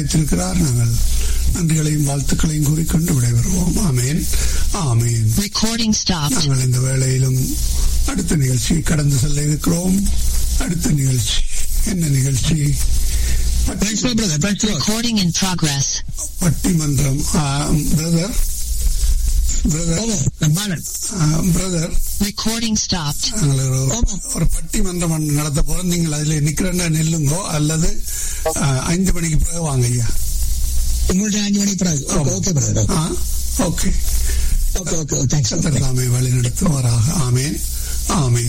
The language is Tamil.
வைத்திருக்கிறார் நாங்கள் நன்றிகளையும் வாழ்த்துக்களையும் கூறிக்கொண்டு விடைபெறுவோம் ஆமேன் ஆமேன் Recording stopped. நாங்கள் இந்த வேளையிலும் அடுத்த நிகழ்ச்சி கடந்து செல்ல இருக்கிறோம் அடுத்த நிகழ்ச்சி என்ன நிகழ்ச்சி Thanks, my brother. Thanks, Lord. Recording in progress. பட்டிமன்றம் brother brother Oh, Balan. Brother Recording stopped. நாங்கள் ஒரு- ஒரு பட்டிமன்றம் ஒன்று நடத்த போறோம் நீங்கள் அதுல நிக்கிறேன்னா நில்லுங்கோ அல்லது ஆ, ஐந்து மணிக்கு பிறகு வாங்க ஐயா உங்கள்ட்ட அஞ்சு மணி பிறகு okay okay brother ah, okay okay okay thanks கத்தர் தாமே வழி நடத்துவாராக ஆமேன் ஆமேன்